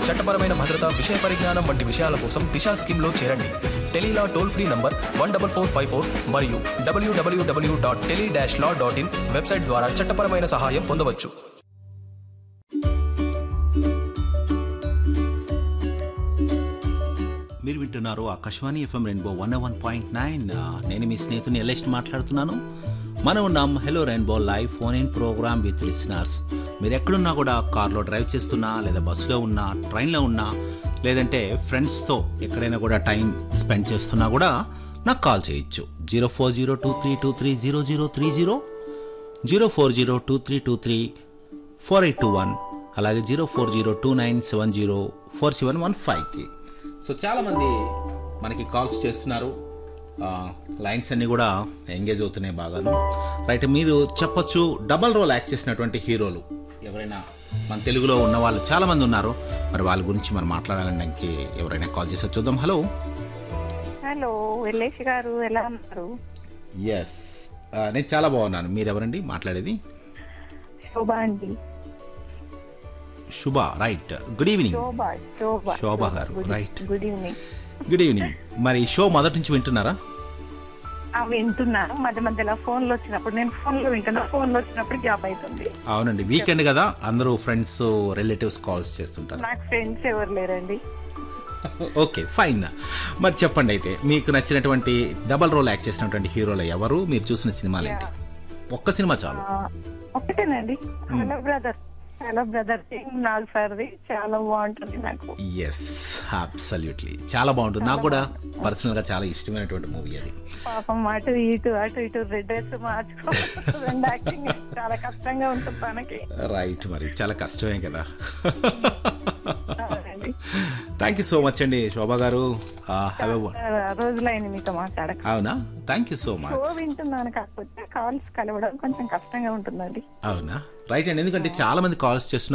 చట్టపరమైన భద్రత విషయ పరిజ్ఞానం వంటి విషయాల కోసం దిశా స్కీమ్లో చేరండి tele law toll free number one double four five four మరియు WWW dot tele dash law dot in website ద్వారా చట్టపరమైన సహాయం పొందవచ్చు మీరు వింటున్నారు Akashvani FM rainbow one one point nine నేను మీ స్నేహితుని ఎలెస్ట్ మాట్లాడుతున్నాను మనం ఉన్నాం hello rainbow live phone in programme with listeners మీరు ఎక్కడున్నా కూడా కార్లో డ్రైవ్ చేస్తున్నా లేదా బస్సులో ఉన్నా ట్రైన్లో ఉన్నా లేదంటే ఫ్రెండ్స్తో ఎక్కడైనా కూడా టైం స్పెండ్ చేస్తున్నా కూడా నాకు కాల్ చేయొచ్చు zero four zero two three two three zero zero three zero zero four zero two three two three four eight two one అలాగే zero four zero two nine seven zero four seven one ఫైవ్కి so చాలామంది మనకి calls చేస్తున్నారు ఆ, lines అన్నీ కూడా engage అవుతున్నాయి బాగాను right మీరు చెప్పొచ్చు డబల్ రోల్ యాక్ట్ చేసినటువంటి హీరోలు ఎవరైనా మన తెలుగులో ఉన్న వాళ్ళు చాలామంది ఉన్నారు మరి వాళ్ళ గురించి మనం మాట్లాడడానికి ఎవరైనా కాల్ చేసి చూద్దాం హలో హలో ఎల్లేష్ గారు ఎలా ఉన్నారు ఎస్ నేను చాలా బాగున్నాను మీరు ఎవరండి మాట్లాడేది శోభ అండి Shubha right good evening Shobha Shobha Shobha గారు, good right. Good evening good evening మరి షో మొదటి నుంచి వింటున్నారా ఆ, వింటున్నాను మధ్య మధ్యలో ఫోన్ లో వచ్చినప్పుడు నేను ఫోన్ లో వింటున్నా ఫోన్ లో వచ్చినప్పుడు గ్యాప్ అవుతుంది అవునండి వీకెండ్ కదా అందరూ ఫ్రెండ్స్ రిలేటివ్స్ కాల్స్ చేస్తుంటారు నాకు ఫ్రెండ్స్ ఎవరు లేరండి ఓకే ఫైన్ మరి చెప్పండి అయితే మీకు నచ్చినటువంటి డబల్ రోల్ యాక్ట్ చేసినటువంటి హీరోలు ఎవరు మీరు చూసిన సినిమాలు ఏంటి ఒక్క సినిమా చాలు ఆ, ఒకటేనండి హలో బ్రదర్ హలో బ్రదర్ నాలుగు సార్ది చాలా బాగుంటుంది నాకు ఎస్ అబ్సల్యూట్లీ చాలా బాగుంటుంది నాకు కూడా పర్సనల్ గా చాలా ఇష్టమైనటువంటి మూవీ అది పాపం అటు ఇటు అటు ఇటు రెడ్ డ్రెస్ మార్చుకో రెండు యాక్టింగ్ చాలా కష్టంగా ఉంటుంది తనకి రైట్ మరి చాలా కష్టమే కదా అవునండి. థ్యాంక్ యూ సో మచ్ అండి శోభా గారు హ్యావ్ చాలా రోజులైంది మీతో మాట్లాడక అవునా thank you so show much వింటున్నాను కాకపోతే కాల్స్ కలవడం కొంచెం కష్టంగా ఉంటుందండి అవునా రైట్ అండి ఎందుకంటే చాలా మంది కాల్స్ చేస్తున్నారు